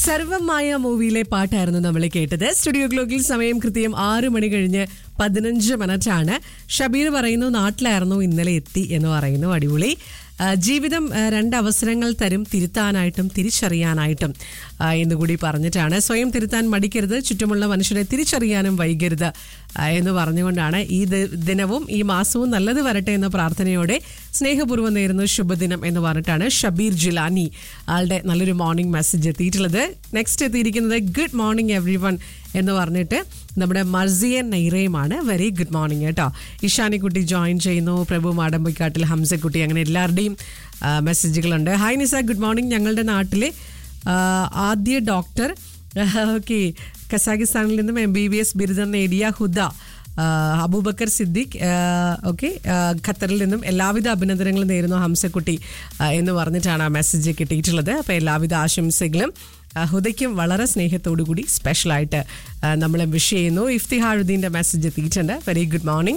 സർവമായ മൂവിയിലെ പാട്ടായിരുന്നു നമ്മൾ കേട്ടത് സ്റ്റുഡിയോ ഗ്ലോക്കിൽ സമയം കൃത്യം ആറ് മണി കഴിഞ്ഞ് പതിനഞ്ച് മിനിറ്റ് ആണ് ഷബീർ പറയുന്നു നാട്ടിലായിരുന്നു ഇന്നലെ എത്തി എന്ന് പറയുന്നു അടിപൊളി ആ, ജീവിതം ആ, രണ്ട് അവസരങ്ങൾ തരും തിരുത്താനായിട്ടും തിരിച്ചറിയാനായിട്ടും ആ, എന്നുകൂടി പറഞ്ഞിട്ടാണ് സ്വയം തിരുത്താൻ മടിക്കരുത് ചുറ്റുമുള്ള മനുഷ്യരെ തിരിച്ചറിയാനും വൈകരുത് ആ, എന്ന് പറഞ്ഞുകൊണ്ടാണ് ഈ ദി- ദിനവും ഈ മാസവും നല്ലത് വരട്ടെ എന്ന പ്രാർത്ഥനയോടെ സ്നേഹപൂർവ്വം നേരുന്നു ശുഭദിനം എന്ന് പറഞ്ഞിട്ടാണ് ഷബീർ ജിലാനി ആളുടെ നല്ലൊരു മോർണിംഗ് മെസ്സേജ് എത്തിയിട്ടുള്ളത് നെക്സ്റ്റ് എത്തിയിരിക്കുന്നത് ഗുഡ് മോർണിംഗ് എവ്രി വൺ എന്ന് പറഞ്ഞിട്ട് നമ്മുടെ മർസിയൻ നെയ്റയുമാണ് വെരി ഗുഡ് മോർണിംഗ് കേട്ടോ ഇഷാനിക്കുട്ടി ജോയിൻ ചെയ്യുന്നു പ്രഭു മാടമ്പക്കാട്ടിൽ ഹംസക്കുട്ടി അങ്ങനെ എല്ലാവരുടെയും ആ, മെസ്സേജുകളുണ്ട് ഹായ് നിസ ഗുഡ് മോർണിംഗ് ഞങ്ങളുടെ നാട്ടിലെ ആ, ആദ്യ ഡോക്ടർ ഓക്കെ കസാഖിസ്ഥാനിൽ നിന്നും എം ബി ബി എസ് ബിരുദം നേടിയ ഹുദ ആ, അബൂബക്കർ സിദ്ദിഖ് ഓക്കെ ഖത്തറിൽ നിന്നും എല്ലാവിധ അഭിനന്ദനങ്ങളും നേരുന്നു ഹംസക്കുട്ടി ആ, എന്ന് പറഞ്ഞിട്ടാണ് ആ മെസ്സേജ് കിട്ടിയിട്ടുള്ളത് അപ്പോൾ എല്ലാവിധ ആശംസകളും ആ, ഹുദയ്ക്കും വളരെ സ്നേഹത്തോടു കൂടി സ്പെഷ്യലായിട്ട് നമ്മൾ വിഷ് ചെയ്യുന്നു ഇഫ്തിഹാറുദ്ദീൻ്റെ മെസ്സേജ് എത്തിയിട്ടുണ്ട് very good morning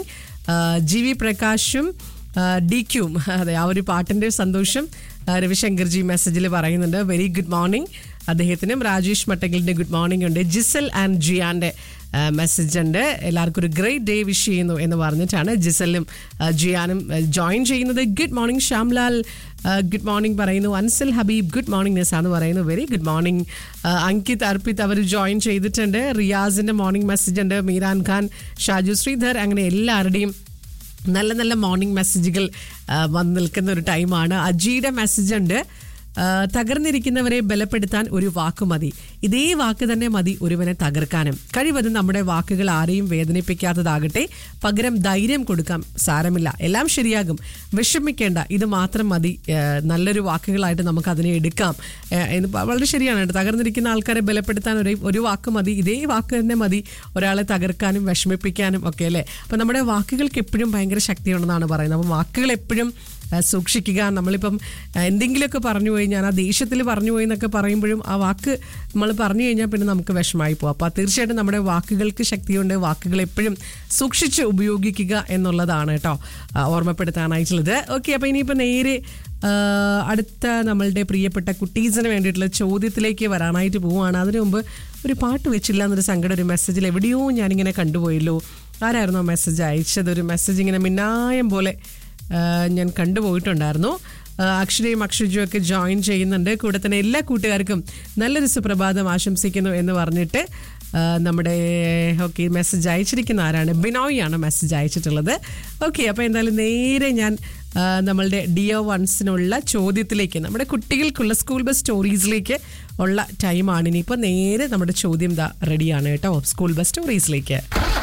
G V പ്രകാശും ഡി ക്യൂം അതെ ആ ഒരു പാട്ടിൻ്റെ സന്തോഷം ആ, രവിശങ്കർജി മെസ്സേജിൽ പറയുന്നുണ്ട് വെരി ഗുഡ് മോർണിംഗ് അദ്ദേഹത്തിനും രാജേഷ് മട്ടകലിൻ്റെ ഗുഡ് മോർണിംഗ് ഉണ്ട് ജിസൽ ആൻഡ് ജിയാൻ്റെ മെസ്സേജ് ഉണ്ട് എല്ലാവർക്കും ഒരു ഗ്രേറ്റ് ഡേ വിഷ് ചെയ്യുന്നു എന്ന് പറഞ്ഞിട്ടാണ് ജിസലും ആ, ജിയാനും ജോയിൻ ചെയ്യുന്നത് good morning Shyamlal good morning പറയുന്നു അൻസൽ ഹബീബ് ഗുഡ് മോർണിംഗ് നിസ എന്ന് പറയുന്നു very good morning Ankit Arpit അവർ ജോയിൻ ചെയ്തിട്ടുണ്ട് റിയാസിൻ്റെ മോർണിംഗ് മെസ്സേജ് ഉണ്ട് മീരാൻ ഖാൻ ഷാജു ശ്രീധർ അങ്ങനെ എല്ലാവരുടെയും നല്ല നല്ല മോർണിംഗ് മെസ്സേജുകൾ ആ, വന്ന് നിൽക്കുന്ന ഒരു ടൈമാണ് അജിയുടെ മെസ്സേജ് ഉണ്ട് ആ, തകർന്നിരിക്കുന്നവരെ ബലപ്പെടുത്താൻ ഒരു വാക്ക് മതി ഇതേ വാക്ക് തന്നെ മതി ഒരുവനെ തകർക്കാനും കഴിവതും നമ്മുടെ വാക്കുകൾ ആരെയും വേദനിപ്പിക്കാത്തതാകട്ടെ പകരം ധൈര്യം കൊടുക്കാം സാരമില്ല എല്ലാം ശരിയാകും വിഷമിക്കേണ്ട ഇത് മാത്രം മതി ആ, നല്ലൊരു വാക്കുകളായിട്ട് നമുക്ക് അതിനെ എടുക്കാം ആ, എന്ന് പ- വളരെ ശരിയാണ് കേട്ടോ തകർന്നിരിക്കുന്ന ആൾക്കാരെ ബലപ്പെടുത്താൻ ഒരു ഒരു വാക്ക് മതി ഇതേ വാക്ക് തന്നെ മതി ഒരാളെ തകർക്കാനും വിഷമിപ്പിക്കാനും ഒക്കെ അല്ലേ അപ്പം നമ്മുടെ വാക്കുകൾക്ക് എപ്പോഴും ഭയങ്കര ശക്തിയുണ്ടെന്നാണ് പറയുന്നത് അപ്പം വാക്കുകൾ എപ്പോഴും ആ, സൂക്ഷിക്കുക നമ്മളിപ്പം ആ, എന്തെങ്കിലുമൊക്കെ പറഞ്ഞു പോയി ഞാൻ ആ ദേഷ്യത്തിൽ പറഞ്ഞു പോയി എന്നൊക്കെ പറയുമ്പോഴും ആ വാക്ക് നമ്മൾ പറഞ്ഞു കഴിഞ്ഞാൽ പിന്നെ നമുക്ക് വിഷമായി പോകും അപ്പോൾ തീർച്ചയായിട്ടും നമ്മുടെ വാക്കുകൾക്ക് ശക്തിയുണ്ട് വാക്കുകൾ എപ്പോഴും സൂക്ഷിച്ച് ഉപയോഗിക്കുക എന്നുള്ളതാണ് കേട്ടോ ആ, ഓർമ്മപ്പെടുത്താനായിട്ടുള്ളത് ഓക്കെ അപ്പോൾ ഇനിയിപ്പോൾ നേരെ ആ, അടുത്ത നമ്മളുടെ പ്രിയപ്പെട്ട കുട്ടീസിന് വേണ്ടിയിട്ടുള്ള ചോദ്യത്തിലേക്ക് വരാനായിട്ട് പോവുകയാണ് അതിനു മുമ്പ് ഒരു പാട്ട് വെച്ചില്ല എന്നൊരു സങ്കടം ഒരു മെസ്സേജിൽ എവിടെയോ ഞാനിങ്ങനെ കണ്ടുപോയല്ലോ ആരായിരുന്നു ആ മെസ്സേജ് അയച്ചത് ഒരു മെസ്സേജ് ഇങ്ങനെ മിന്നായം പോലെ ആ, ഞാൻ കണ്ടുപോയിട്ടുണ്ടായിരുന്നു ആ, അക്ഷരയും അക്ഷരജും ഒക്കെ ജോയിൻ ചെയ്യുന്നുണ്ട് കൂടെ തന്നെ എല്ലാ കൂട്ടുകാർക്കും നല്ലൊരു സുപ്രഭാതം ആശംസിക്കുന്നു എന്ന് പറഞ്ഞിട്ട് ആ, നമ്മുടെ ഓക്കെ മെസ്സേജ് അയച്ചിരിക്കുന്ന ആരാണ് ബിനോയ് ആണ് മെസ്സേജ് അയച്ചിട്ടുള്ളത് ഓക്കെ അപ്പോൾ എന്തായാലും നേരെ ഞാൻ ആ, നമ്മളുടെ ഡിയോ വൺസിനുള്ള ചോദ്യത്തിലേക്ക് നമ്മുടെ കുട്ടികൾക്കുള്ള സ്കൂൾ ബസ് സ്റ്റോറീസിലേക്ക് ഉള്ള ടൈമാണ് ഇനിയിപ്പോൾ നേരെ നമ്മുടെ ചോദ്യം ദാ റെഡിയാണ് കേട്ടോ സ്കൂൾ ബസ് സ്റ്റോറീസിലേക്ക്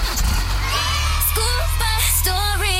School bus story.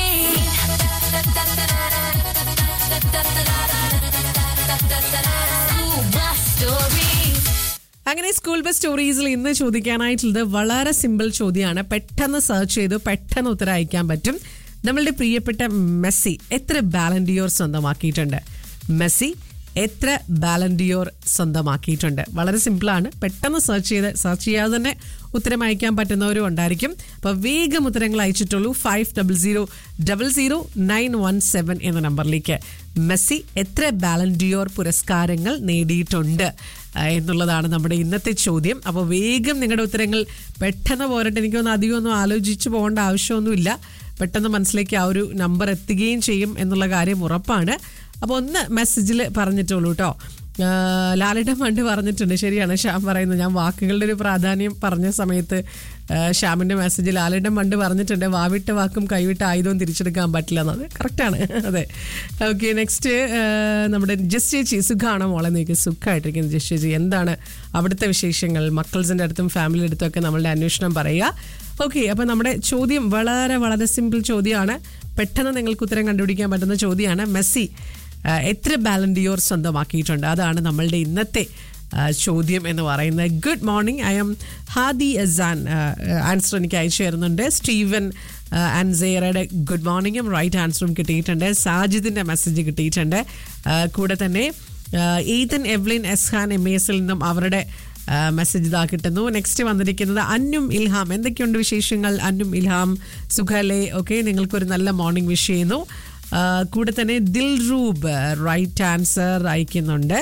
School bus story. അങ്ങനെ സ്കൂൾ ബസ് സ്റ്റോറീസിൽ ഇന്ന് ചോദിക്കാനായിട്ടുള്ളത് വളരെ സിമ്പിൾ ചോദ്യമാണ് പെട്ടെന്ന് സെർച്ച് ചെയ്തു പെട്ടെന്ന് ഉത്തരം അയക്കാൻ പറ്റും നമ്മളുടെ പ്രിയപ്പെട്ട മെസ്സി എത്ര ബാലൻഡിയോർ സ്വന്തമാക്കിയിട്ടുണ്ട് മെസ്സി എത്ര ബാലൻഡിയോർ സ്വന്തമാക്കിയിട്ടുണ്ട് വളരെ സിമ്പിളാണ് പെട്ടെന്ന് സെർച്ച് ചെയ്ത് സെർച്ച് ചെയ്യാതെ തന്നെ ഉത്തരം അയക്കാൻ പറ്റുന്നവരും ഉണ്ടായിരിക്കും അപ്പോൾ വേഗം ഉത്തരങ്ങൾ അയച്ചിട്ടുള്ളൂ five double zero double zero nine one seven എന്ന നമ്പറിലേക്ക് മെസ്സി എത്ര ബാലൻഡിയോർ പുരസ്കാരങ്ങൾ നേടിയിട്ടുണ്ട് ആ, എന്നുള്ളതാണ് നമ്മുടെ ഇന്നത്തെ ചോദ്യം അപ്പോൾ വേഗം നിങ്ങളുടെ ഉത്തരങ്ങൾ പെട്ടെന്ന് പോരട്ടെ എനിക്കൊന്നും അധികമൊന്നും ആലോചിച്ച് പോകേണ്ട ആവശ്യമൊന്നുമില്ല പെട്ടെന്ന് മനസ്സിലേക്ക് ആ ഒരു നമ്പർ എത്തുകയും ചെയ്യും എന്നുള്ള കാര്യം ഉറപ്പാണ് അപ്പോൾ ഒന്ന് മെസ്സേജിൽ പറഞ്ഞിട്ടുള്ളൂ കേട്ടോ ലാലിട്ടം പണ്ട് പറഞ്ഞിട്ടുണ്ട് ശരിയാണ് ശ്യാം പറയുന്നത് ഞാൻ വാക്കുകളുടെ ഒരു പ്രാധാന്യം പറഞ്ഞ സമയത്ത് ആ, ശ്യാമിന്റെ മെസ്സേജ് ലാലിട്ടം പണ്ട് പറഞ്ഞിട്ടുണ്ട് വാവിട്ട വാക്കും കൈവിട്ട ആയുധവും തിരിച്ചെടുക്കാൻ പറ്റില്ല എന്നത് കറക്റ്റാണ് അതെ ഓക്കെ നെക്സ്റ്റ് നമ്മുടെ ജസ് ചേച്ചി സുഖമാണോ മോളെ നീക്ക് സുഖമായിട്ടിരിക്കുന്നു ജസ് ചേച്ചി എന്താണ് അവിടുത്തെ വിശേഷങ്ങൾ മക്കൾസിൻ്റെ അടുത്തും ഫാമിലിയുടെ അടുത്തും ഒക്കെ നമ്മളുടെ അന്വേഷണം പറയുക ഓക്കെ അപ്പോൾ നമ്മുടെ ചോദ്യം വളരെ വളരെ സിമ്പിൾ ചോദ്യമാണ് പെട്ടെന്ന് നിങ്ങൾക്ക് ഉത്തരം കണ്ടുപിടിക്കാൻ പറ്റുന്ന ചോദ്യമാണ് മെസ്സി ആ, എത്ര ബാലൻഡിയോർ സ്വന്തമാക്കിയിട്ടുണ്ട് അതാണ് നമ്മളുടെ ഇന്നത്തെ ആ, ചോദ്യം എന്ന് പറയുന്നത് good morning I M Hadi Azan answer എനിക്ക് അയച്ചു തരുന്നുണ്ട് സ്റ്റീവൻ ആൻഡ് സെയറയുടെ ഗുഡ് മോർണിംഗും റൈറ്റ് ആൻസറും കിട്ടിയിട്ടുണ്ട് സാജിദിൻ്റെ മെസ്സേജ് കിട്ടിയിട്ടുണ്ട് ആ, കൂടെ തന്നെ ഈതൻ എവ്ലിൻ എസ്ഹാൻ എം എസിൽ നിന്നും അവരുടെ മെസ്സേജ് ഇതാ കിട്ടുന്നു നെക്സ്റ്റ് വന്നിരിക്കുന്നത് അന്നും ഇൽഹാം എന്തൊക്കെയുണ്ട് വിശേഷങ്ങൾ അന്നും ഇൽഹാം സുഖല്ലേ ഓക്കെ നിങ്ങൾക്കൊരു നല്ല മോർണിംഗ് വിഷ് ചെയ്യുന്നു ആ, കൂടെ തന്നെ ദിൽ റൂബ് റൈറ്റ് ആൻസർ അയക്കുന്നുണ്ട്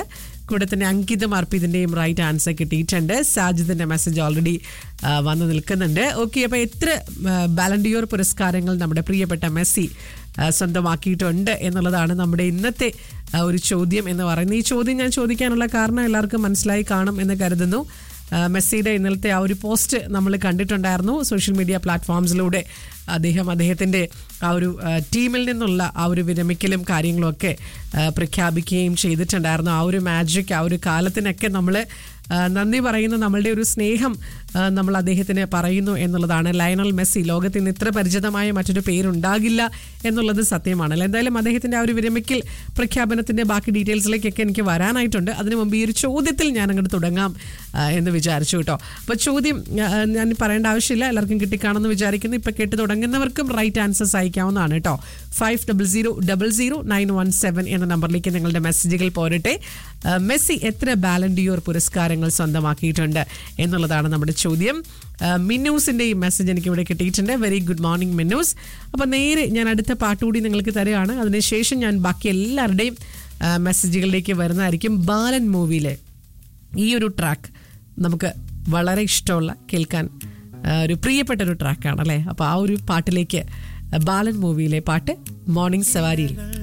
കൂടെ തന്നെ അങ്കിതം അർപ്പിതിൻ്റെയും റൈറ്റ് ആൻസർ കിട്ടിയിട്ടുണ്ട് സാജിദിൻ്റെ മെസ്സേജ് ഓൾറെഡി വന്നു നിൽക്കുന്നുണ്ട് ഓക്കെ അപ്പോൾ എത്ര ബാലൻഡിയോർ പുരസ്കാരങ്ങൾ നമ്മുടെ പ്രിയപ്പെട്ട മെസ്സി ആ, സ്വന്തമാക്കിയിട്ടുണ്ട് എന്നുള്ളതാണ് നമ്മുടെ ഇന്നത്തെ ആ, ഒരു ചോദ്യം എന്ന് പറയുന്നത് ഈ ചോദ്യം ഞാൻ ചോദിക്കാനുള്ള കാരണം എല്ലാവർക്കും മനസ്സിലായി കാണും എന്ന് കരുതുന്നു ആ, മെസ്സിയുടെ ഇന്നലത്തെ ആ ഒരു പോസ്റ്റ് നമ്മൾ കണ്ടിട്ടുണ്ടായിരുന്നു സോഷ്യൽ മീഡിയ പ്ലാറ്റ്ഫോംസിലൂടെ അദ്ദേഹം അദ്ദേഹത്തിൻ്റെ ആ ഒരു ആ, ടീമിൽ നിന്നുള്ള ആ ഒരു വിരമിക്കലും കാര്യങ്ങളും ഒക്കെ ആ, പ്രഖ്യാപിക്കുകയും ചെയ്തിട്ടുണ്ടായിരുന്നു ആ ഒരു മാജിക് ആ ഒരു കാലത്തിനൊക്കെ നമ്മൾ നന്ദി പറയുന്നു നമ്മളുടെ ഒരു സ്നേഹം ആ, നമ്മൾ അദ്ദേഹത്തിന് പറയുന്നു എന്നുള്ളതാണ് ലയണൽ മെസ്സി ലോകത്ത് ഇന്ന് ഇത്ര പരിചിതമായ മറ്റൊരു പേരുണ്ടാകില്ല എന്നുള്ളത് സത്യമാണ് എന്തായാലും അദ്ദേഹത്തിന്റെ ആ ഒരു വിരമിക്കൽ പ്രഖ്യാപനത്തിന്റെ ബാക്കി ഡീറ്റെയിൽസിലേക്കൊക്കെ എനിക്ക് വരാനായിട്ടുണ്ട് അതിനു മുമ്പ് ഈ ഒരു ചോദ്യത്തിൽ ഞാൻ അങ്ങോട്ട് തുടങ്ങാം ആ, എന്ന് വിചാരിച്ചു കേട്ടോ അപ്പോൾ ചോദ്യം ആ, ഞാൻ പറയേണ്ട ആവശ്യമില്ല എല്ലാവർക്കും കിട്ടിക്കാണെന്ന് വിചാരിക്കുന്നു ഇപ്പൊ കേട്ട് തുടങ്ങുന്നവർക്കും റൈറ്റ് ആൻസേഴ്സ് അയക്കാവുന്നതാണ് കേട്ടോ five double zero double zero nine one seven എന്ന നമ്പറിലേക്ക് നിങ്ങളുടെ മെസ്സേജുകൾ പോരട്ടെ ആ, മെസ്സി എത്ര ബാലൻഡിയോർ പുരസ്കാരങ്ങൾ സ്വന്തമാക്കിയിട്ടുണ്ട് എന്നുള്ളതാണ് നമ്മുടെ ചോദ്യം ആ, മിന്നൂസിന്റെ ഈ മെസ്സേജ് എനിക്ക് ഇവിടെ കിട്ടിയിട്ടുണ്ട് വെരി ഗുഡ് മോർണിംഗ് മിന്നൂസ് അപ്പോൾ നേരെ ഞാൻ അടുത്ത പാട്ടുകൂടി നിങ്ങൾക്ക് തരികയാണ് അതിനുശേഷം ഞാൻ ബാക്കി എല്ലാവരുടെയും ആ, മെസ്സേജുകളിലേക്ക് വരുന്നതായിരിക്കും ബാലൻ മൂവിയിലെ ഈ ഒരു ട്രാക്ക് നമുക്ക് വളരെ ഇഷ്ടമുള്ള കേൾക്കാൻ ആ, ഒരു പ്രിയപ്പെട്ട ഒരു ട്രാക്കാണ് അല്ലേ അപ്പോൾ ആ ഒരു പാട്ടിലേക്ക് ബാലൻ മൂവിയിലെ പാട്ട് മോർണിംഗ് സവാരിയിൽ